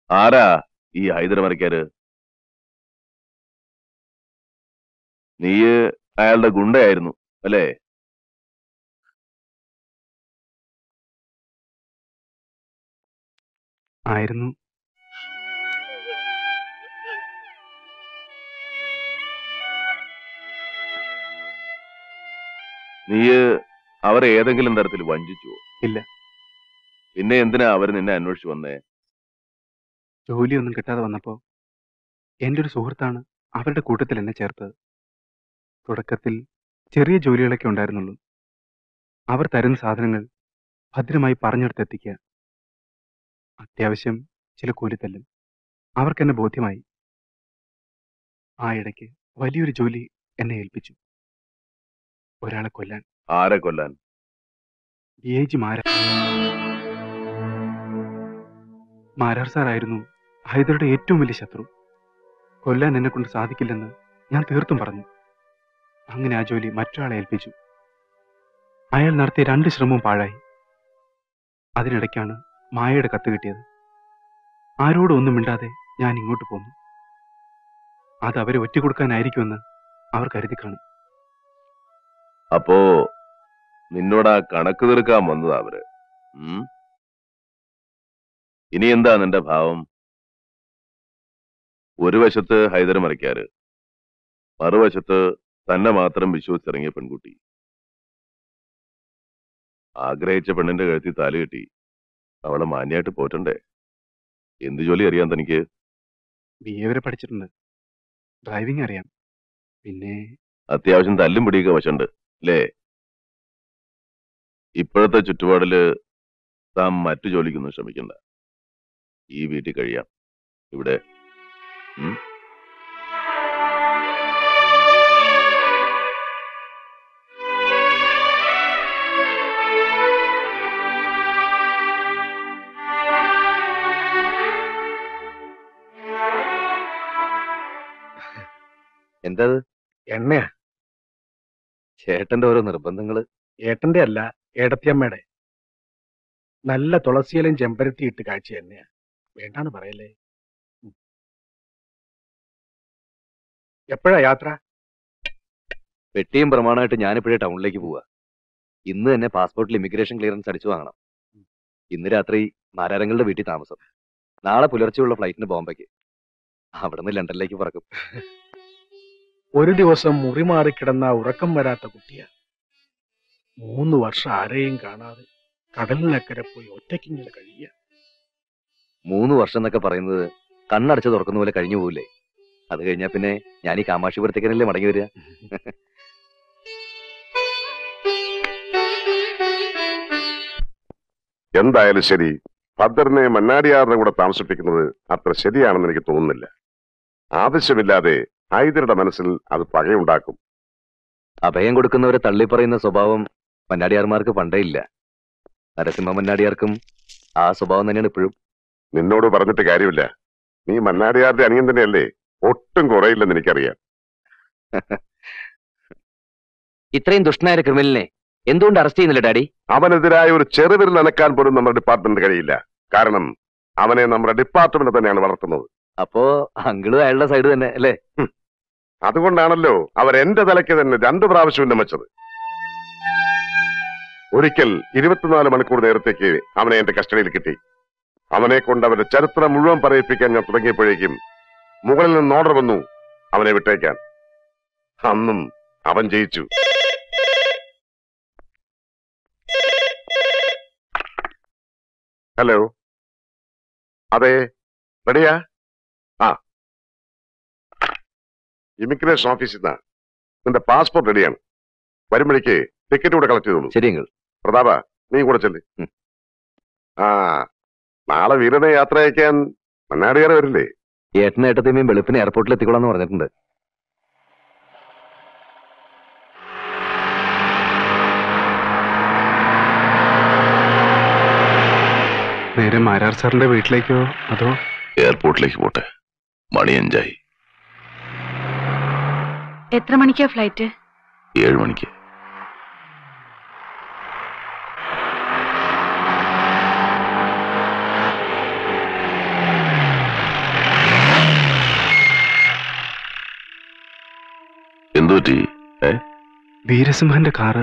ആരാ ഈ ഹൈദരമരക്കാര് നീ അയാളുടെ ഗുണ്ടയായിരുന്നു അല്ലേ ആയിരുന്നു നീ അവരെ ഏതെങ്കിലും തരത്തിൽ വഞ്ചിച്ചുവോ ഇല്ല. പിന്നെ എന്തിനാ അവർ നിന്നെ അന്വേഷിച്ചു വന്നേ ജോലിയൊന്നും കിട്ടാതെ വന്നപ്പോ എൻ്റെ ഒരു സുഹൃത്താണ് അവരുടെ കൂട്ടത്തിൽ എന്നെ ചേർത്തത് തുടക്കത്തിൽ ചെറിയ ജോലികളൊക്കെ ഉണ്ടായിരുന്നുള്ളൂ അവർ തരുന്ന സാധനങ്ങൾ ഭദ്രമായി പറഞ്ഞെടുത്തെത്തിക്കുക അത്യാവശ്യം ചില കൂലിത്തല്ലും അവർക്കെന്നെ ബോധ്യമായി ആ ഇടയ്ക്ക് വലിയൊരു ജോലി എന്നെ ഏൽപ്പിച്ചു ഒരാളെ കൊല്ലാൻ ആരെ കൊല്ലാൻ D I G Marar Marar സാറായിരുന്നു ഹൈദരുടെ ഏറ്റവും വലിയ ശത്രു കൊല്ലാൻ എന്നെ കൊണ്ട് സാധിക്കില്ലെന്ന് ഞാൻ തീർത്തും പറഞ്ഞു അങ്ങനെ ആ ജോലി മറ്റൊരാളെ ഏൽപ്പിച്ചു അയാൾ നടത്തിയ രണ്ട് ശ്രമവും പാഴായി അതിനിടയ്ക്കാണ് മായയുടെ കത്ത് കിട്ടിയത് ആരോടും ഒന്നും മിണ്ടാതെ ഞാൻ ഇങ്ങോട്ട് പോന്നു അത് അവരെ ഒറ്റ അവർ കരുതി കാണും അപ്പോ നിന്നോട് ആ കണക്ക് തീർക്കാൻ വന്നതാ അവര് ഉം? ഇനി എന്താ നിന്റെ ഭാവം ഒരു വശത്ത് ഹൈദർ മറിക്കാര് മറുവശത്ത് തന്നെ മാത്രം വിശ്വസിച്ചിറങ്ങിയ പെൺകുട്ടി ആഗ്രഹിച്ച പെണ്ണിന്റെ കഴുത്തിൽ താലി കെട്ടി അവളെ മാന്യായിട്ട് പോറ്റണ്ടേ എന്ത് ജോലി അറിയാൻ തനിക്ക് ബി എ വരെ പഠിച്ചിട്ടുണ്ട് ഡ്രൈവിംഗ് അറിയാം പിന്നെ അത്യാവശ്യം തല്ലും പിടിയൊക്കെ വശണ്ട് അല്ലേ ഇപ്പോഴത്തെ ചുറ്റുപാടില് താൻ മറ്റു ജോലിക്കൊന്നും ശ്രമിക്കണ്ട ഈ വീട്ടിൽ കഴിയാം ഇവിടെ ഉം? എന്താ എണ്ണയാ ചേട്ടന്റെ ഓരോ നിർബന്ധങ്ങള് ഏട്ടന്റെ അല്ല ഏടത്തിയമ്മയുടെ നല്ല തുളസിയിലും ചെമ്പരത്തി ഇട്ട് കാഴ്ച എണ്ണയാ വേണ്ടാന്ന് പറയല്ലേ ഉം. എപ്പോഴാ യാത്ര പെട്ടിയും പ്രമാണമായിട്ട് ഞാനിപ്പോഴേ ടൗണിലേക്ക് പോവാ ഇന്ന് തന്നെ പാസ്പോർട്ടിൽ ഇമിഗ്രേഷൻ ക്ലിയറൻസ് അടിച്ചു വാങ്ങണം ഇന്ന് രാത്രി നാരായണങ്ങളുടെ വീട്ടിൽ താമസം നാളെ പുലർച്ചെയുള്ള ഫ്ലൈറ്റിന് ബോംബെക്ക് അവിടെ നിന്ന് ലണ്ടനിലേക്ക് പറക്കും ഒരു ദിവസം മുറി മാറി കിടന്ന ഉറക്കം വരാത്ത കുട്ടിയാ മൂന്ന് വർഷം ആരെയും കാണാതെ കടലിനക്കരെ പോയി ഒറ്റയ്ക്കിങ്ങനെ കഴിയുക മൂന്ന് വർഷം എന്നൊക്കെ പറയുന്നത് കണ്ണടച്ച് തുറക്കുന്ന പോലെ കഴിഞ്ഞു പോവില്ലേ അത് കഴിഞ്ഞാൽ പിന്നെ ഞാൻ ഈ കാമാക്ഷിപുരത്തേക്കനല്ലേ മടങ്ങി വരിക എന്തായാലും ശരി ഭദ്രനെ മന്നാടിയാറിന്റെ കൂടെ താമസിപ്പിക്കുന്നത് അത്ര ശരിയാണെന്ന് എനിക്ക് തോന്നുന്നില്ല ആവശ്യമില്ലാതെ ഹൈദരുടെ മനസ്സിൽ അത് പകയുണ്ടാക്കും അഭയം കൊടുക്കുന്നവരെ തള്ളിപ്പറയുന്ന സ്വഭാവം മന്നാടിയാർമാർക്ക് പണ്ടേ ഇല്ല നരസിംഹ മന്നാടിയാർക്കും ആ സ്വഭാവം തന്നെയാണ് ഇപ്പോഴും നിന്നോട് പറഞ്ഞിട്ട് കാര്യമില്ല നീ മന്നാടിയാറിന്റെ അനിയൻ തന്നെയല്ലേ ഒട്ടും കുറയില്ലെന്ന് എനിക്കറിയാം ഇത്രയും ദുഷ്ടനായ ക്രിമിനലിനെ എന്തുകൊണ്ട് അറസ്റ്റ് ചെയ്യുന്നില്ല ഡാഡി അവനെതിരായ ഒരു ചെറുവിരൽ അനക്കാൻ പോലും നമ്മുടെ ഡിപ്പാർട്ട്മെന്റ് കഴിയില്ല കാരണം അവനെ നമ്മുടെ ഡിപ്പാർട്ട്മെന്റ് തന്നെയാണ് വളർത്തുന്നത് അപ്പോ അങ്കിളും അയാളുടെ സൈഡ് തന്നെ അല്ലേ അതുകൊണ്ടാണല്ലോ അവർ എന്റെ തലയ്ക്ക് തന്നെ രണ്ടു പ്രാവശ്യം ഉന്നമിച്ചത് ഒരിക്കൽ ഇരുപത്തിനാല് മണിക്കൂർ നേരത്തേക്ക് അവനെ എന്റെ കസ്റ്റഡിയിൽ കിട്ടി അവനെ കൊണ്ട് അവന്റെ ചരിത്രം മുഴുവൻ പറയിപ്പിക്കാൻ ഞാൻ തുടങ്ങിയപ്പോഴേക്കും മുകളിൽ നിന്ന് ഓർഡർ വന്നു അവനെ വിട്ടേക്കാൻ അന്നും അവൻ ജയിച്ചു ഹലോ അതെ റെഡിയാ ആ ഇമിഗ്രേഷൻ ഓഫീസിൽ നിന്നാ നിന്റെ പാസ്പോർട്ട് റെഡിയാണ് വരുമ്പോഴേക്ക് ടിക്കറ്റ് കൂടെ കളക്ട് ചെയ്തോളൂ ശരി അങ്കിൾ പ്രതാപ നീ കൂടെ ചെല്ല് ഉം. ആ നാളെ വീരനെ യാത്ര അയക്കാൻ മണ്ണാടിയേറെ വരില്ലേ ഏട്ടനും ഏട്ടത്തെയും വെളുപ്പിന് എയർപോർട്ടിൽ എത്തിക്കോളാന്ന് പറഞ്ഞിട്ടുണ്ട് നേരെ മാരാർ സാറിന്റെ വീട്ടിലേക്കോ അതോ എയർപോർട്ടിലേക്ക് പോട്ടെ മണി അഞ്ചായി എത്ര മണിക്കാ ഫ്ലൈറ്റ് ഏഴ് മണിക്ക് പറ്റി ഏ വീരസിംഹന്റെ കാറ്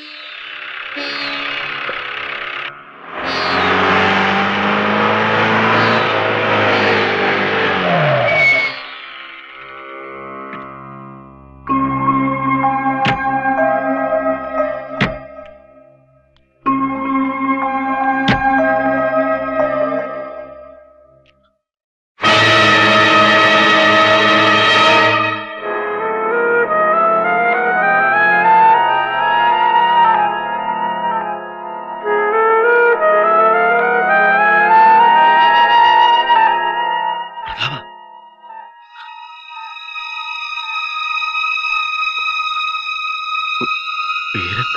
വീരൻ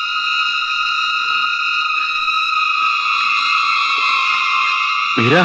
വീര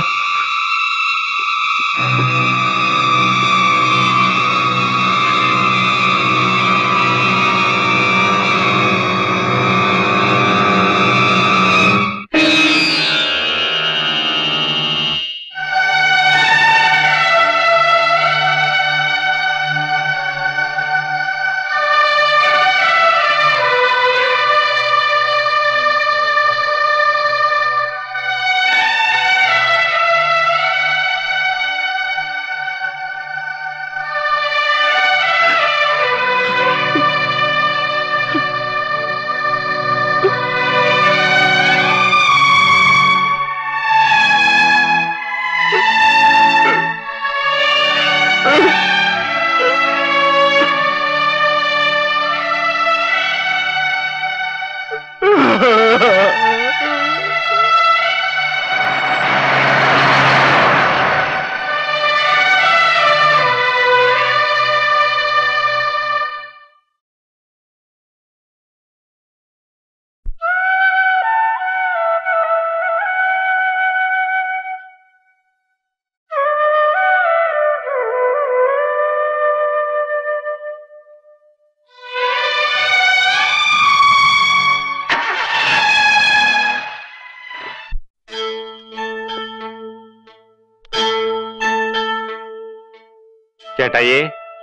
ചേട്ടായേ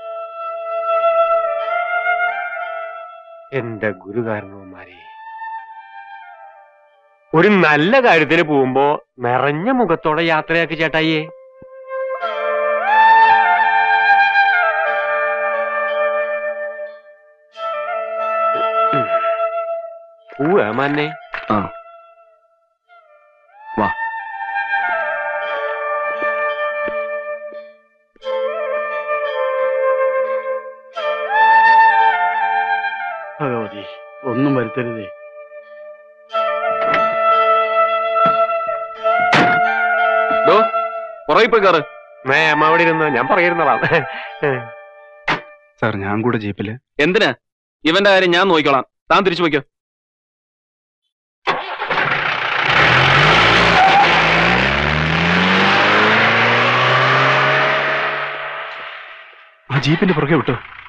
എന്റെ ഗുരുകാരണവന്മാരെ ഒരു നല്ല കാര്യത്തിന് പോകുമ്പോ നിറഞ്ഞ മുഖത്തോടെ യാത്രയാക്കി ചേട്ടായേ പൂവ മന്നെ ആ. വാ. ഭഗവതി ഒന്നും വരുത്തരുതേ പുറകെ പോയി കയറ് മേമ അവിടെ ഇരുന്ന് ഞാൻ പറയുന്നതാണ് സാർ ഞാൻ കൂടെ ജീപ്പില് എന്തിനാ ഇവന്റെ കാര്യം ഞാൻ നോക്കിക്കോളാം താൻ തിരിച്ചു പോയിക്കോ ആ ജീപ്പിന്റെ പുറകെ വിട്ടോ